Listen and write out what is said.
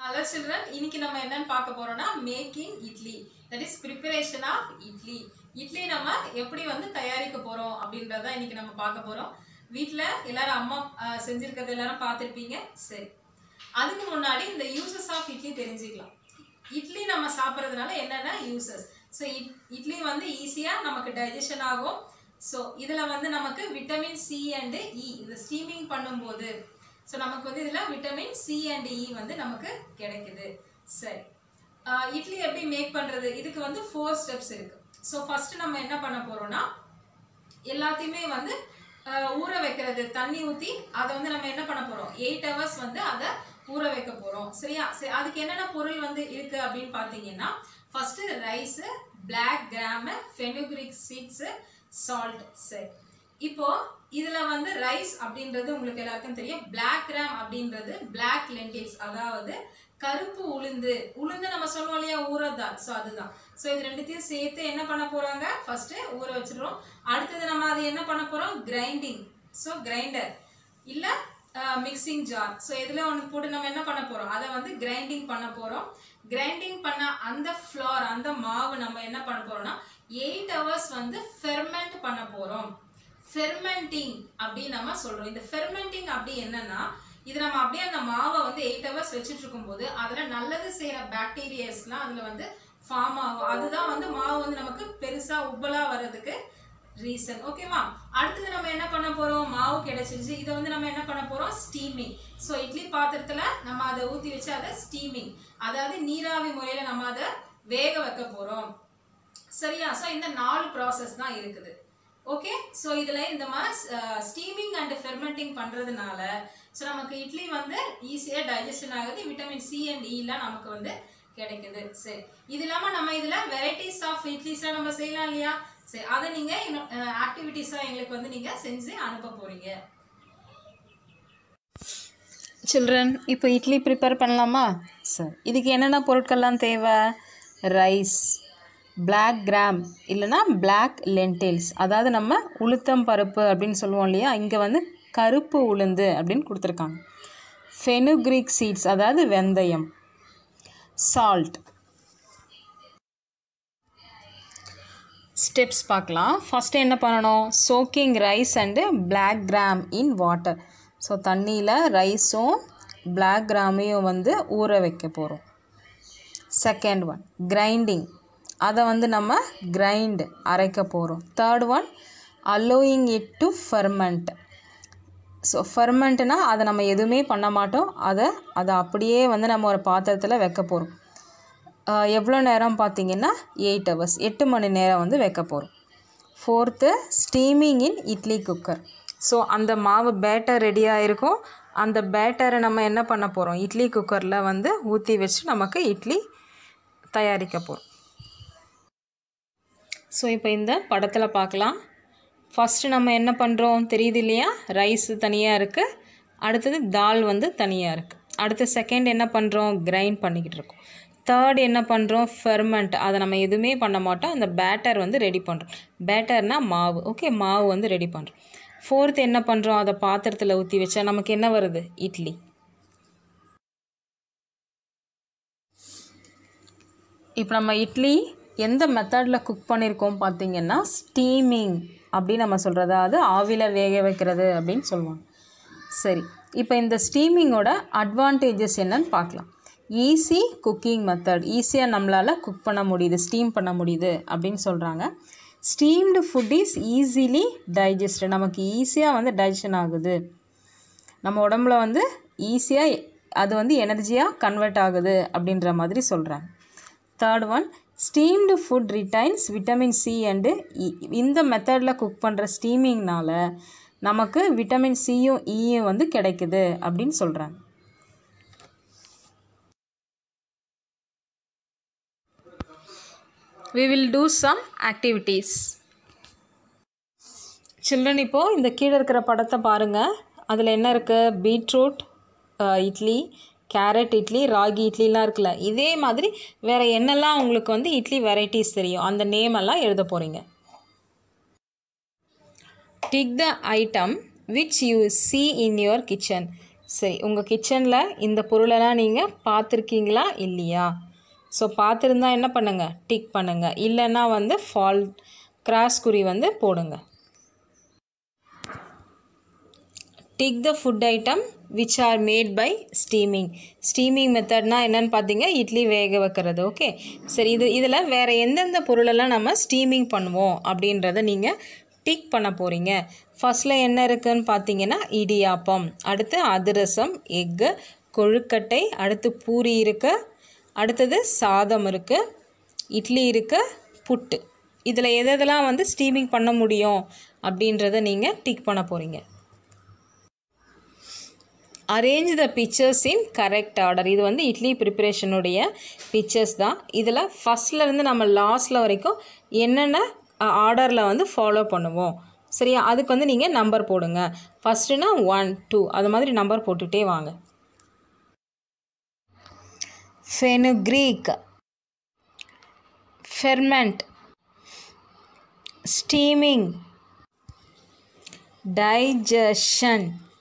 hello children இன்னைக்கு நம்ம என்னன்னு பார்க்க போறோம்னா making idli that is preparation of idli idli நம்ம எப்படி வந்து தயாரிக்க போறோம் அப்படின்றத இன்னைக்கு நம்ம பார்க்க போறோம் வீட்டில் எல்லாரும் அம்மா அஹ், செஞ்சிருக்கிறது எல்லாரும் பார்த்துருப்பீங்க சரி அதுக்கு முன்னாடி இந்த யூசஸ் ஆஃப் இட்லி தெரிஞ்சுக்கலாம் இட்லி நம்ம சாப்பிட்றதுனால என்னென்ன யூசஸ் ஸோ இட்லி வந்து ஈஸியாக நமக்கு டைஜஷன் ஆகும் ஸோ இதில் வந்து நமக்கு விட்டமின் சி அண்டு இ இந்த ஸ்டீமிங் பண்ணும்போது ஸோ நமக்கு வந்து இதில் விட்டமின் சி அண்ட் இ வந்து நமக்கு கிடைக்குது சரி ஆஹ் இட்லி எப்படி மேக் பண்ணுறது இதுக்கு வந்து ஃபோர் ஸ்டெப்ஸ் இருக்குது ஸோ ஃபஸ்ட்டு நம்ம என்ன பண்ண போகிறோம்னா எல்லாத்தையுமே வந்து ஆஹ் ஊற வைக்கிறது தண்ணி ஊற்றி அதை வந்து நம்ம என்ன பண்ண போகிறோம் எயிட் ஹவர்ஸ் வந்து அதை ஊற வைக்க போகிறோம் சரியா சரி அதுக்கு என்னென்ன பொருள் வந்து இருக்குது அப்படின்னு பார்த்தீங்கன்னா first rice black gram fenugreek seeds salt சரி இப்போ இதில் வந்து ரைஸ் அப்படின்றது உங்களுக்கு எல்லாருக்கும் தெரியும் பிளாக் கிராம் அப்படின்றது பிளாக் லெண்டில்ஸ் அதாவது கருப்பு உளுந்து உளுந்து நம்ம சொல்லுவோம் இல்லையா ஊறதால் ஸோ அதுதான் ஸோ இது ரெண்டுத்தையும் சேர்த்து என்ன பண்ண போகிறாங்க ஃபஸ்ட்டு ஊற வச்சிடுறோம் அடுத்தது நம்ம அதை என்ன பண்ண போகிறோம் கிரைண்டிங் ஸோ கிரைண்டர் இல்லை மிக்சிங் ஜார் ஸோ இதில் ஒன்று போட்டு நம்ம என்ன பண்ண போகிறோம் அதை வந்து கிரைண்டிங் பண்ண போகிறோம் கிரைண்டிங் பண்ண அந்த ஃப்ளார் அந்த மாவு நம்ம என்ன பண்ண போகிறோம்னா எயிட் ஹவர்ஸ் வந்து ஃபெர்மெண்ட் பண்ண போகிறோம் ஃபெர்மெண்டிங் அப்படின்னு நம்ம சொல்கிறோம் இந்த ஃபெர்மெண்டிங் அப்படி என்னன்னா இது நம்ம அப்படியே அந்த மாவை வந்து எயிட் ஹவர்ஸ் வச்சுட்டு இருக்கும்போது அதில் நல்லது செய்கிற பாக்டீரியாஸ்லாம் அதில் வந்து ஃபார்ம் ஆகும் அதுதான் வந்து மாவு வந்து நமக்கு பெருசாக உப்பலாக வர்றதுக்கு ரீசன் ஓகேவா அடுத்தது நம்ம என்ன பண்ண போகிறோம் மாவு கிடைச்சிருச்சு இதை வந்து நம்ம என்ன பண்ண போகிறோம் ஸ்டீமிங் ஸோ இட்லி பாத்திரத்தில் நம்ம அதை ஊற்றி வச்சு அதை ஸ்டீமிங் அதாவது நீராவி முறையில் நம்ம அதை வேக வைக்க போகிறோம் சரியா ஸோ இந்த நாலு ப்ராசஸ் தான் இருக்குது ஓகே ஸோ இதில் இந்த மாதிரி ஸ்டீமிங் அண்ட் ஃபெர்மெண்டிங் பண்ணுறதுனால ஸோ நமக்கு இட்லி வந்து ஈஸியாக டைஜஷன் ஆகுது விட்டமின் சி அண்ட் இலாம் நமக்கு வந்து கிடைக்குது சரி இது இல்லாமல் நம்ம இதில் வெரைட்டிஸ் ஆஃப் இட்லிஸ்லாம் நம்ம செய்யலாம் இல்லையா சரி அதை நீங்கள் இன்னும் ஆக்டிவிட்டீஸாக எங்களுக்கு வந்து நீங்கள் செஞ்சு அனுப்ப போகிறீங்க சில்ட்ரன் இப்போ இட்லி ப்ரிப்பேர் பண்ணலாமா சார் இதுக்கு என்னென்ன பொருட்கள்லாம் தேவை ரைஸ் Black கிராம் இல்லைன்னா Black lentils அதாவது நம்ம உளுத்தம் பருப்பு அப்படின்னு சொல்லுவோம் இல்லையா இங்கே வந்து கருப்பு உளுந்து அப்படின்னு கொடுத்துருக்காங்க ஃபெனுக்ரிக் சீட்ஸ் அதாவது வெந்தயம் சால்ட் ஸ்டெப்ஸ் பார்க்கலாம் ஃபஸ்ட்டு என்ன பண்ணணும் soaking rice and Black gram in water so தண்ணியில் ரைஸும் Black கிராமையும் வந்து ஊற வைக்க போகிறோம் செகண்ட் ஒன் கிரைண்டிங் அதை வந்து நம்ம கிரைண்ட் அரைக்க போகிறோம் third one allowing it to ferment so ஃபெர்மெண்ட்னா அதை நம்ம எதுவுமே பண்ண மாட்டோம் அதை அதை அப்படியே வந்து நம்ம ஒரு பாத்திரத்தில் வைக்க போகிறோம் எவ்வளோ நேரம் பார்த்தீங்கன்னா எயிட் ஹவர்ஸ் எட்டு மணி நேரம் வந்து வைக்க போகிறோம் fourth steaming in idli cooker so அந்த மாவு பேட்டர் ரெடியாக இருக்கும் அந்த பேட்டரை நம்ம என்ன பண்ண போகிறோம் இட்லி குக்கரில் வந்து ஊற்றி வச்சு நமக்கு இட்லி தயாரிக்க போகிறோம் ஸோ இப்போ இந்த படத்தில் பார்க்கலாம் ஃபஸ்ட்டு நம்ம என்ன பண்ணுறோம் தெரியுது இல்லையா ரைஸ் தனியாக இருக்குது அடுத்தது தால் வந்து தனியாக இருக்குது அடுத்து செகண்ட் என்ன பண்ணுறோம் கிரைண்ட் பண்ணிக்கிட்டு இருக்கோம் தேர்ட் என்ன பண்ணுறோம் ஃபெர்மெண்ட் அதை நம்ம எதுவுமே பண்ண மாட்டோம் அந்த பேட்டர் வந்து ரெடி பண்ணுறோம் பேட்டர்னா மாவு ஓகே மாவு வந்து ரெடி பண்ணுறோம் ஃபோர்த் என்ன பண்ணுறோம் அதை பாத்திரத்தில் ஊற்றி வச்சா நமக்கு என்ன வருது இட்லி இப்போ நம்ம இட்லி எந்த மெத்தடில் குக் பண்ணியிருக்கோம் பார்த்தீங்கன்னா ஸ்டீமிங் அப்படின்னு நம்ம சொல்கிறது அதாவது ஆவியில் வேக வைக்கிறது அப்படின்னு சொல்லுவாங்க சரி இப்போ இந்த ஸ்டீமிங்கோட அட்வான்டேஜஸ் என்னன்னு பார்க்கலாம் ஈஸி குக்கிங் மெத்தட் ஈஸியாக நம்மளால் குக் பண்ண முடியுது ஸ்டீம் பண்ண முடியுது அப்படின்னு சொல்கிறாங்க steamed food is easily digest நமக்கு ஈஸியாக வந்து டைஜஷன் ஆகுது நம்ம உடம்புல வந்து ஈஸியாக அது வந்து எனர்ஜியாக கன்வெர்ட் ஆகுது அப்படின்ற மாதிரி சொல்கிறாங்க third one steamed food retains vitamin C and இந்த மெத்தடில் குக் பண்ணுற ஸ்டீமிங்னால நமக்கு விட்டமின் சியும் ஈயும் வந்து கிடைக்குது அப்படின்னு சொல்கிறாங்க we will do some activities children இப்போது இந்த கீழே இருக்கிற படத்தை பாருங்கள் அதில் என்ன இருக்குது பீட்ரூட் இட்லி கேரட் இட்லி ராகி இட்லிலாம் இருக்குல்ல இதே மாதிரி வேறு என்னெல்லாம் உங்களுக்கு வந்து இட்லி வெரைட்டிஸ் தெரியும் அந்த நேம் எல்லாம் எழுத போகிறீங்க tick the item which you see in your kitchen சரி உங்கள் கிச்சனில் இந்த பொருளெல்லாம் நீங்கள் பார்த்துருக்கீங்களா இல்லையா ஸோ பார்த்துருந்தா என்ன பண்ணுங்கள் டிக் பண்ணுங்கள் இல்லைன்னா வந்து ஃபால் கிராஸ் குறி வந்து போடுங்க tick the food item which are made by steaming steaming மெத்தட்னா என்னன்னு பார்த்தீங்க இட்லி வேக வைக்கிறது ஓகே சரி இது இதில் வேறு எந்தெந்த பொருளெல்லாம் நம்ம ஸ்டீமிங் பண்ணுவோம் அப்படின்றத நீங்கள் டிக் பண்ண போகிறீங்க ஃபஸ்ட்டில் என்ன இருக்குன்னு பார்த்தீங்கன்னா இடியாப்பம் அடுத்து அதிரசம் எக்கு கொழுக்கட்டை அடுத்து பூரி இருக்கு அடுத்தது சாதம் இருக்குது இட்லி இருக்குது புட்டு இதில் எது எதெல்லாம் வந்து ஸ்டீமிங் பண்ண முடியும் அப்படின்றத நீங்கள் டிக் பண்ண போகிறீங்க arrange the pictures in correct order இது வந்து இட்லி ப்ரிப்பரேஷனுடைய பிக்சர்ஸ் தான் இதில் ஃபஸ்ட்லேருந்து நம்ம லாஸ்ட்டில் வரைக்கும் என்னென்ன ஆர்டரில் வந்து ஃபாலோ பண்ணுவோம் சரியா அதுக்கு வந்து நீங்கள் நம்பர் போடுங்க ஃபஸ்ட்டுனா ஒன் டூ அது மாதிரி நம்பர் போட்டுகிட்டே வாங்க ஃபெனுக்ரீக் ஃபெர்மெண்ட் ஸ்டீமிங் டைஜஷன்